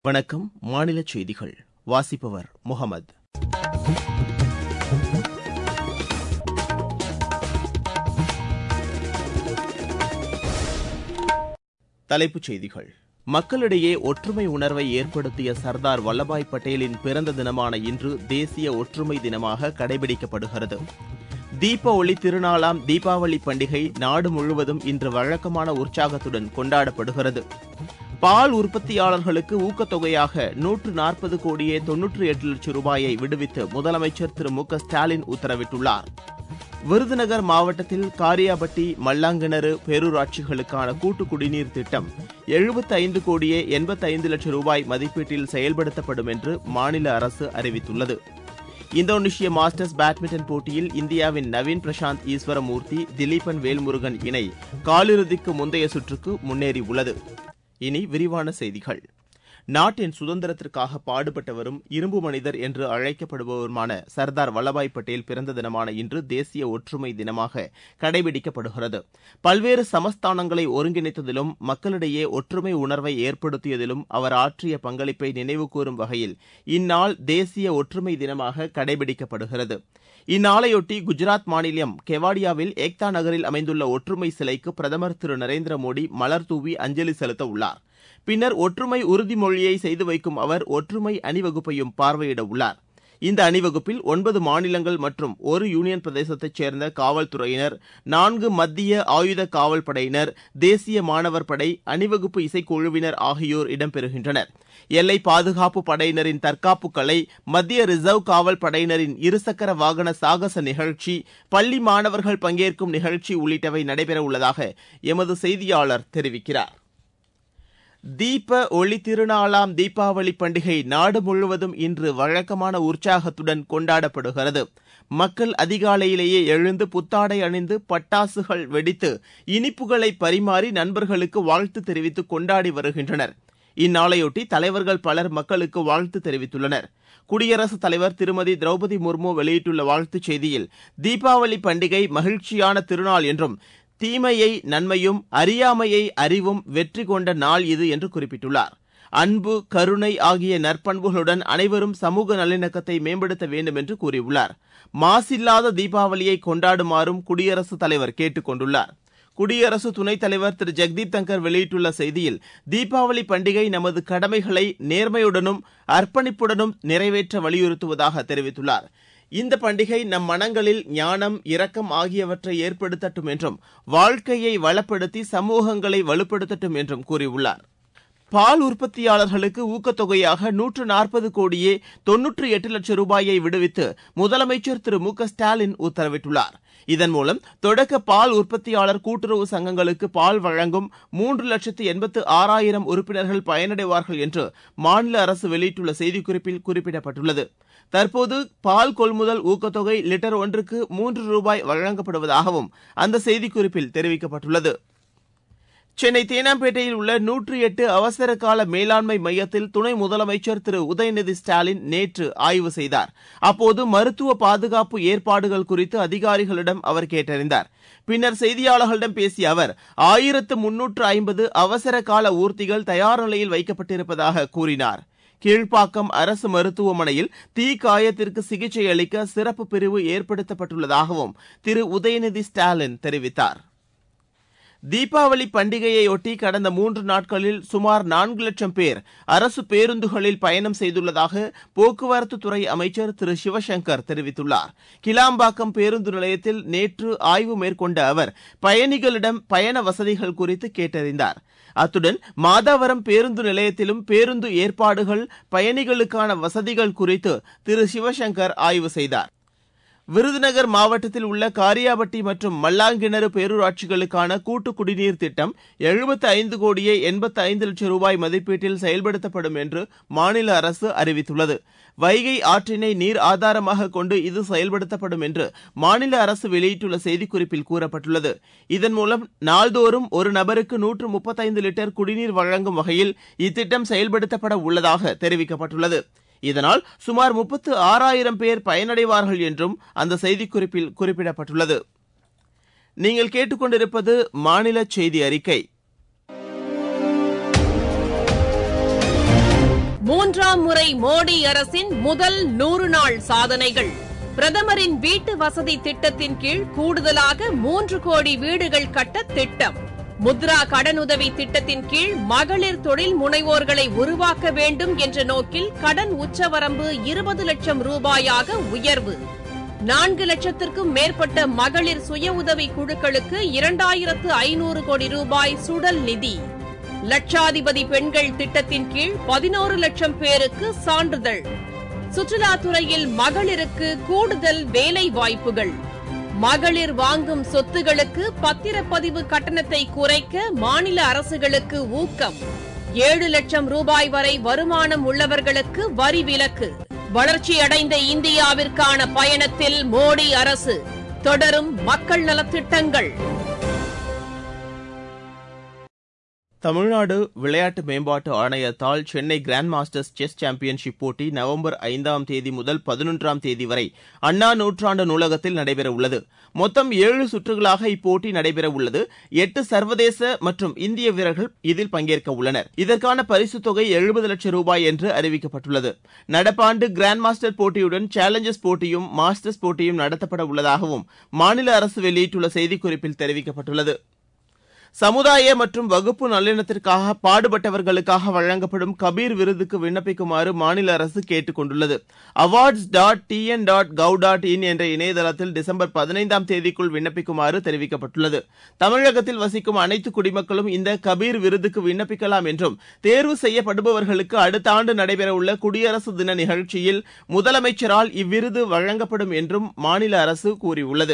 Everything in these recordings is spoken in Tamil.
வணக்கம் மாநில செய்திகள் வாசிப்பவர் முகமது தலைப்புச் செய்திகள் மக்களிடையே ஒற்றுமை உணர்வை ஏற்படுத்திய சர்தார் வல்லபாய் பட்டேலின் பிறந்த தினமான இன்று தேசிய ஒற்றுமை தினமாக கடைபிடிக்கப்படுகிறது தீப ஒளி திருநாளாம் தீபாவளி பண்டிகை நாடு முழுவதும் இன்று வழக்கமான உற்சாகத்துடன் கொண்டாடப்படுகிறது பால் உற்பத்தியாளர்களுக்கு ஊக்கத்தொகையாக நூற்று நாற்பது கோடியே தொன்னூற்றி எட்டு லட்சம் ரூபாயை விடுவித்து முதலமைச்சர் திரு மு க ஸ்டாலின் உத்தரவிட்டுள்ளார் விருதுநகர் மாவட்டத்தில் காரியாபட்டி மல்லாங்கிணறு பேரூராட்சிகளுக்கான கூட்டு குடிநீர் திட்டம் எழுபத்தி ஐந்து கோடியே எண்பத்தி ஐந்து லட்சம் ரூபாய் மதிப்பீட்டில் செயல்படுத்தப்படும் என்று மாநில அரசு அறிவித்துள்ளது இந்தோனேஷிய மாஸ்டர்ஸ் பேட்மிண்டன் போட்டியில் இந்தியாவின் நவீன் பிரசாந்த் ஈஸ்வரமூர்த்தி திலீபன் வேல்முருகன் இணை காலிறுதிக்கு முந்தைய சுற்றுக்கு முன்னேறியுள்ளது இனி விரிவான செய்திகள் நாட்டின் சுதந்திரத்திற்காக பாடுபட்டு வரும் இரும்பு மனிதர் என்று அழைக்கப்படுபவருமான சர்தார் வல்லபாய் பட்டேல் பிறந்த தினமான இன்று தேசிய ஒற்றுமை தினமாக கடைபிடிக்கப்படுகிறது பல்வேறு சமஸ்தானங்களை ஒருங்கிணைத்ததிலும் மக்களிடையே ஒற்றுமை உணர்வை ஏற்படுத்தியதிலும் அவர் ஆற்றிய பங்களிப்பை நினைவுகூரும் வகையில் இந்நாள் தேசிய ஒற்றுமை தினமாக கடைபிடிக்கப்படுகிறது இந்நாளையொட்டி குஜராத் மாநிலம் கெவாடியாவில் ஏக்தா நகரில் அமைந்துள்ள ஒற்றுமை சிலைக்கு பிரதமர் திரு நரேந்திர மோடி மலர் தூவி அஞ்சலி செலுத்த உள்ளார் பின்னர் ஒற்றுமை உறுதிமொழியை செய்து வைக்கும் அவர் ஒற்றுமை அணிவகுப்பையும் பார்வையிட உள்ளார் இந்த அணிவகுப்பில் ஒன்பது மாநிலங்கள் மற்றும் ஒரு யூனியன் பிரதேசத்தைச் சேர்ந்த காவல்துறையினர் நான்கு மத்திய ஆயுத காவல் படையினர் தேசிய மாணவர் படை அணிவகுப்பு இசைக்குழுவினர் ஆகியோர் இடம்பெறுகின்றனர் எல்லை பாதுகாப்பு படையினரின் தற்காப்பு கலை மத்திய ரிசர்வ் காவல் படையினரின் இருசக்கர வாகன சாகச நிகழ்ச்சி பள்ளி மாணவர்கள் பங்கேற்கும் நிகழ்ச்சி உள்ளிட்டவை நடைபெறவுள்ளதாக எமது செய்தியாளர் தெரிவிக்கிறார் தீப ஒளி திருநாளாம் தீபாவளி பண்டிகை நாடு முழுவதும் இன்று வழக்கமான உற்சாகத்துடன் கொண்டாடப்படுகிறது மக்கள் அதிகாலையிலேயே எழுந்து புத்தாடை அணிந்து பட்டாசுகள் வெடித்து இனிப்புகளை பரிமாறி நண்பர்களுக்கு வாழ்த்து தெரிவித்து கொண்டாடி வருகின்றனர் இந்நாளையொட்டி தலைவர்கள் பலர் மக்களுக்கு வாழ்த்து தெரிவித்துள்ளனர் குடியரசுத் தலைவர் திருமதி திரௌபதி முர்மு வெளியிட்டுள்ள வாழ்த்துச் செய்தியில் தீபாவளி பண்டிகை மகிழ்ச்சியான திருநாள் என்றும் தீமையை நன்மையும் அறியாமையை அறிவும் வெற்றி கொண்ட நாள் இது என்று குறிப்பிட்டுள்ளார் அன்பு கருணை ஆகிய நற்பண்புகளுடன் அனைவரும் சமூக நல்லிணக்கத்தை மேம்படுத்த வேண்டும் என்று கூறியுள்ளார் மாசில்லாத தீபாவளியை கொண்டாடுமாறும் குடியரசுத் தலைவர் கேட்டுக் கொண்டுள்ளார் குடியரசு துணைத் தலைவர் திரு ஜெக்தீப் தங்கர் வெளியிட்டுள்ள செய்தியில் தீபாவளி பண்டிகை நமது கடமைகளை நேர்மையுடனும் அர்ப்பணிப்புடனும் நிறைவேற்ற வலியுறுத்துவதாக தெரிவித்துள்ளார் இந்த பண்டிகை நம் மனங்களில் ஞானம் இரக்கம் ஆகியவற்றை ஏற்படுத்தட்டும் என்றும் வாழ்க்கையை வளப்படுத்தி சமூகங்களை வலுப்படுத்தட்டும் என்றும் கூறியுள்ளார் பால் உற்பத்தியாளர்களுக்கு ஊக்கத்தொகையாக நூற்று நாற்பது கோடியே தொன்னூற்றி எட்டு லட்சம் ரூபாயை விடுவித்து முதலமைச்சர் திரு மு க ஸ்டாலின் உத்தரவிட்டுள்ளார் இதன் மூலம் தொடக்க பால் உற்பத்தியாளர் கூட்டுறவு சங்கங்களுக்கு பால் வழங்கும் மூன்று லட்சத்து எண்பத்து ஆறாயிரம் உறுப்பினர்கள் பயனடைவார்கள் என்று மாநில அரசு வெளியிட்டுள்ள செய்திக்குறிப்பில் குறிப்பிடப்பட்டுள்ளது தற்போது பால் கொள்முதல் ஊக்கத்தொகை லிட்டர் ஒன்றுக்கு மூன்று ரூபாய் வழங்கப்படுவதாகவும் அந்த செய்திக்குறிப்பில் தெரிவிக்கப்பட்டுள்ளது சென்னை தேனாம்பேட்டையில் உள்ள நூற்றி எட்டு அவசர கால மேலாண்மை மையத்தில் துணை முதலமைச்சர் திரு உதயநிதி ஸ்டாலின் நேற்று ஆய்வு செய்தார் அப்போது மருத்துவ பாதுகாப்பு ஏற்பாடுகள் குறித்து அதிகாரிகளிடம் அவர் கேட்டறிந்தார் பின்னர் செய்தியாளர்களிடம் பேசிய அவர் ஆயிரத்து முன்னூற்று ஐம்பது அவசர கால ஊர்திகள் தயார் நிலையில் வைக்கப்பட்டிருப்பதாக கூறினார் கீழ்ப்பாக்கம் அரசு மருத்துவமனையில் தீ காயத்திற்கு சிகிச்சை அளிக்க சிறப்பு பிரிவு ஏற்படுத்தப்பட்டுள்ளதாகவும் திரு உதயநிதி ஸ்டாலின் தெரிவித்தார் தீபாவளி பண்டிகையையொட்டி கடந்த மூன்று நாட்களில் சுமார் நான்கு லட்சம் பேர் அரசு பேருந்துகளில் பயணம் செய்துள்ளதாக போக்குவரத்து துறை அமைச்சர் திரு சிவசங்கர் தெரிவித்துள்ளார் கிளாம்பாக்கம் பேருந்து நிலையத்தில் நேற்று ஆய்வு மேற்கொண்ட அவர் பயணிகளிடம் பயண வசதிகள் குறித்து கேட்டறிந்தார் அத்துடன் மாதாவரம் பேருந்து நிலையத்திலும் பேருந்து ஏற்பாடுகள் பயணிகளுக்கான வசதிகள் குறித்து திரு சிவசங்கர் ஆய்வு செய்தார் விருதுநகர் மாவட்டத்தில் உள்ள காரியாபட்டி மற்றும் மல்லாங்கிணறு பேரூராட்சிகளுக்கான கூட்டு குடிநீர் திட்டம் எழுபத்தி ஐந்து கோடியே எண்பத்தி ஐந்து லட்சம் ரூபாய் மதிப்பீட்டில் செயல்படுத்தப்படும் என்று மாநில அரசு அறிவித்துள்ளது வைகை ஆற்றினை நீர் ஆதாரமாக கொண்டு இது செயல்படுத்தப்படும் என்று மாநில அரசு வெளியிட்டுள்ள செய்திக்குறிப்பில் கூறப்பட்டுள்ளது இதன் மூலம் நாள்தோறும் ஒரு நபருக்கு நூற்று முப்பத்தைந்து லிட்டர் குடிநீர் வழங்கும் வகையில் இத்திட்டம் செயல்படுத்தப்பட உள்ளதாக தெரிவிக்கப்பட்டுள்ளது இதனால் சுமார் முப்பத்து ஆறாயிரம் பேர் பயனடைவார்கள் என்றும் அந்த செய்திக்குறிப்பில் குறிப்பிடப்பட்டுள்ளது நீங்கள் கேட்டுக்கொண்டிருப்பது மாநில செய்தி அறிக்கை மூன்றாம் முறை மோடி அரசின் முதல் நூறு நாள் சாதனைகள் பிரதமரின் வீட்டு வசதி திட்டத்தின் கீழ் கூடுதலாக மூன்று கோடி வீடுகள் கட்ட திட்டம் முத்ரா கடனுதவி திட்டத்தின் கீழ் மகளிர் தொழில் முனைவோர்களை உருவாக்க வேண்டும் என்ற நோக்கில் கடன் உச்சவரம்பு இருபது லட்சம் ரூபாயாக உயர்வு நான்கு லட்சத்திற்கும் மேற்பட்ட மகளிர் சுய உதவி குழுக்களுக்கு இரண்டாயிரத்து ஐநூறு கோடி ரூபாய் சுடல் நிதி லட்சாதிபதி பெண்கள் திட்டத்தின் கீழ் பதினோரு லட்சம் பேருக்கு சான்றிதழ் சுற்றுலாத்துறையில் மகளிருக்கு கூடுதல் வேலை வாய்ப்புகள் மகளிர் வாங்கும் சொத்துகளுக்கு பத்திரப்பதிவு கட்டணத்தை குறைக்க மாநில அரசுகளுக்கு ஊக்கம் ஏழு லட்சம் ரூபாய் வரை வருமானம் உள்ளவர்களுக்கு வரி விலக்கு வளர்ச்சியடைந்த இந்தியாவிற்கான பயணத்தில் மோடி அரசு தொடரும் மக்கள் நலத்திட்டங்கள் தமிழ்நாடு விளையாட்டு மேம்பாட்டு ஆணையத்தால் Chennai grand masters chess championship போட்டி நவம்பர் ஐந்தாம் தேதி முதல் பதினொன்றாம் தேதி வரை அண்ணா நூற்றாண்டு நூலகத்தில் நடைபெறவுள்ளது மொத்தம் ஏழு சுற்றுகளாக இப்போட்டி நடைபெறவுள்ளது எட்டு சர்வதேச மற்றும் இந்திய வீரர்கள் இதில் பங்கேற்க உள்ளனர் இதற்கான பரிசுத் தொகை எழுபது லட்சம் ரூபாய் என்று அறிவிக்கப்பட்டுள்ளது நடப்பாண்டு கிராண்ட் மாஸ்டர் போட்டியுடன் சேலஞ்சர்ஸ் போட்டியும் மாஸ்டர்ஸ் போட்டியும் நடத்தப்பட உள்ளதாகவும் மாநில அரசு வெளியிட்டுள்ள செய்திக்குறிப்பில் தெரிவிக்கப்பட்டுள்ளது சமுதாய மற்றும் வகுப்பு நல்லிணத்திற்காக பாடுபட்டவர்களுக்காக வழங்கப்படும் கபீர் விருதுக்கு விண்ணப்பிக்குமாறு மாநில அரசு கேட்டுக் கொண்டுள்ளது awards dot TN dot gov dot in என்ற இணையதளத்தில் டிசம்பர் பதினைந்தாம் தேதிக்குள் விண்ணப்பிக்குமாறு தெரிவிக்கப்பட்டுள்ளது தமிழகத்தில் வசிக்கும் அனைத்து குடிமக்களும் இந்த கபீர் விருதுக்கு விண்ணப்பிக்கலாம் என்றும் தேர்வு செய்யப்படுபவர்களுக்கு அடுத்த ஆண்டு நடைபெறவுள்ள குடியரசு தின நிகழ்ச்சியில் முதலமைச்சரால் இவ்விருது வழங்கப்படும் என்றும் மாநில அரசு கூறியுள்ளது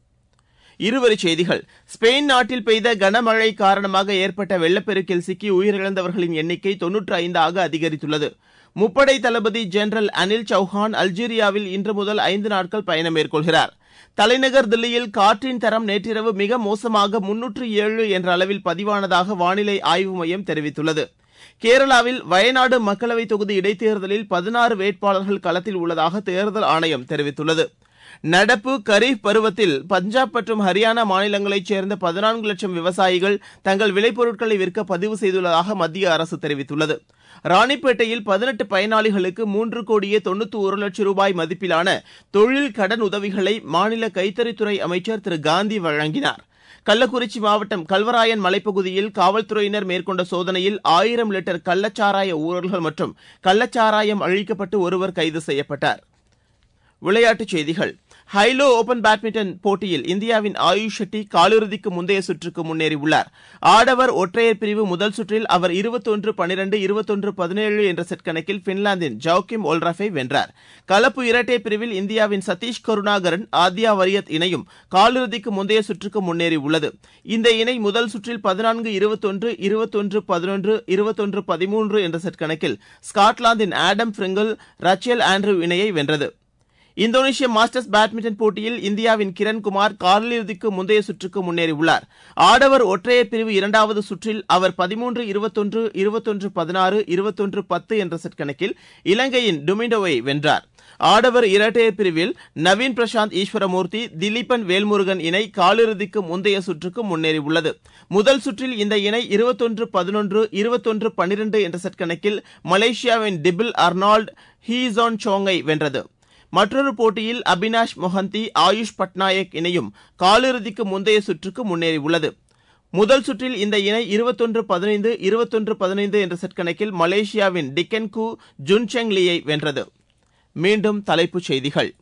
இருவரிச் செய்திகள் ஸ்பெயின் நாட்டில் பெய்த கனமழை காரணமாக ஏற்பட்ட வெள்ளப்பெருக்கில் சிக்கி உயிரிழந்தவர்களின் எண்ணிக்கை தொன்னூற்று ஐந்தாக அதிகரித்துள்ளது முப்படை தளபதி ஜெனரல் அனில் சௌஹான் அல்ஜீரியாவில் இன்று முதல் ஐந்து நாட்கள் பயணம் மேற்கொள்கிறார் தலைநகர் தில்லியில் காற்றின் தரம் நேற்றிரவு மிக மோசமாக முன்னூற்று ஏழு என்ற அளவில் பதிவானதாக வானிலை ஆய்வு மையம் தெரிவித்துள்ளது கேரளாவில் வயநாடு மக்களவைத் தொகுதி இடைத்தேர்தலில் பதினாறு வேட்பாளர்கள் களத்தில் உள்ளதாக தேர்தல் ஆணையம் தெரிவித்துள்ளது நடப்பு கரீப் பருவத்தில் பஞ்சாப் மற்றும் ஹரியானா மாநிலங்களைச் சேர்ந்த பதினான்கு லட்சம் விவசாயிகள் தங்கள் விளைபொருட்களை விற்க பதிவு செய்துள்ளதாக மத்திய அரசு தெரிவித்துள்ளது ராணிப்பேட்டையில் பதினெட்டு பயனாளிகளுக்கு மூன்று கோடியே தொண்ணூத்தி ஒரு லட்சம் ரூபாய் மதிப்பிலான தொழில் கடன் உதவிகளை மாநில கைத்தறித்துறை அமைச்சர் திரு காந்தி வழங்கினார் கள்ளக்குறிச்சி மாவட்டம் கல்வராயன் மலைப்பகுதியில் காவல்துறையினர் மேற்கொண்ட சோதனையில் ஆயிரம் லிட்டர் கள்ளச்சாராய ஊழல்கள் மற்றும் கள்ளச்சாராயம் அழிக்கப்பட்டு ஒருவர் கைது செய்யப்பட்டார் விளையாட்டுச் செய்திகள் ஹைலோ ஓபன் பேட்மிண்டன் போட்டியில் இந்தியாவின் ஆயுஷ் ஷெட்டி காலிறுதிக்கு முந்தைய சுற்றுக்கு முன்னேறியுள்ளார் ஆடவர் ஒற்றையர் பிரிவு முதல் சுற்றில் அவர் இருபத்தொன்று பனிரெண்டு இருபத்தொன்று பதினேழு என்ற செட் கணக்கில் பின்லாந்தின் ஜவுகிம் ஒல்ரஃபை வென்றார் கலப்பு இரட்டையர் பிரிவில் இந்தியாவின் சதீஷ் கருணாகரன் ஆத்யா வரியத் இணையும் காலிறுதிக்கு முந்தைய சுற்றுக்கு முன்னேறியுள்ளது இந்த இணை முதல் சுற்றில் பதினான்கு இருபத்தொன்று இருபத்தொன்று பதினொன்று இருபத்தொன்று பதிமூன்று என்ற செட் கணக்கில் ஸ்காட்லாந்தின் ஆடம் பிரிங்கிள் ரச்சேல் ஆண்ட்ரூ இணையை வென்றது இந்தோனேஷிய மாஸ்டர்ஸ் பேட்மிண்டன் போட்டியில் இந்தியாவின் கிரண்குமார் காலிறுதிக்கு முந்தைய சுற்றுக்கு முன்னேறியுள்ளார் ஆடவர் ஒற்றையர் பிரிவு இரண்டாவது சுற்றில் அவர் பதிமூன்று இருபத்தொன்று இருபத்தொன்று பதினாறு இருபத்தொன்று பத்து என்ற செட் கணக்கில் இலங்கையின் டுமிண்டோவை வென்றார் ஆடவர் இரட்டையர் பிரிவில் நவீன் பிரசாந்த் ஈஸ்வரமூர்த்தி திலீபன் வேல்முருகன் இணை காலிறுதிக்கு முந்தைய சுற்றுக்கு முன்னேறியுள்ளது முதல் சுற்றில் இந்த இணை இருபத்தொன்று பதினொன்று இருபத்தொன்று பனிரெண்டு என்ற செட் கணக்கில் மலேசியாவின் டிபில் அர்னால்ட் ஹீசான் சோங்கை வென்றது மற்றொரு போட்டியில் அபினாஷ் மொஹந்தி ஆயுஷ் பட்நாயக் இணையும் காலிறுதிக்கு முந்தைய சுற்றுக்கு முன்னேறியுள்ளது முதல் சுற்றில் இந்த இணை இருபத்தொன்று பதினைந்து இருபத்தொன்று பதினைந்து என்ற செட் கணக்கில் மலேசியாவின் டிக்கென்கு ஜுன்செங் லீயை வென்றது மீண்டும் தலைப்புச் செய்திகள்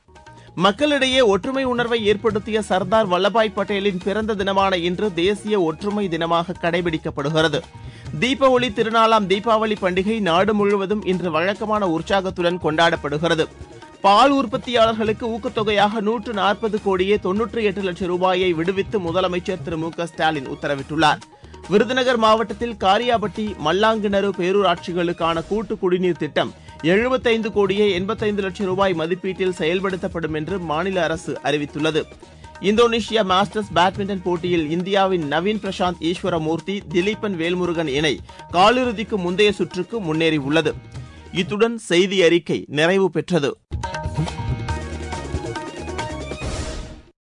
மக்களிடையே ஒற்றுமை உணர்வை ஏற்படுத்திய சர்தார் வல்லபாய் பட்டேலின் பிறந்த தினமான இன்று தேசிய ஒற்றுமை தினமாக கடைபிடிக்கப்படுகிறது தீப ஒளி திருநாளாம் தீபாவளி பண்டிகை நாடு முழுவதும் இன்று வழக்கமான உற்சாகத்துடன் கொண்டாடப்படுகிறது பால் உற்பத்தியாளர்களுக்கு ஊக்கத்தொகையாக நூற்று நாற்பது கோடியே தொன்னூற்றி எட்டு லட்சம் ரூபாயை விடுவித்து முதலமைச்சர் திரு மு க ஸ்டாலின் உத்தரவிட்டுள்ளார் விருதுநகர் மாவட்டத்தில் காரியாபட்டி மல்லாங்கிணறு பேரூராட்சிகளுக்கான கூட்டு குடிநீர் திட்டம் எழுபத்தைந்து கோடியே எண்பத்தைந்து லட்சம் ரூபாய் மதிப்பீட்டில் செயல்படுத்தப்படும் என்று மாநில அரசு அறிவித்துள்ளது இந்தோனேஷியா மாஸ்டர்ஸ் பேட்மிண்டன் போட்டியில் இந்தியாவின் நவீன் பிரசாந்த் ஈஸ்வரமூர்த்தி திலீபன் வேல்முருகன் இணை காலிறுதிக்கு முந்தைய சுற்றுக்கு முன்னேறியுள்ளது இத்துடன் செய்தி அறிக்கை நிறைவு பெற்றது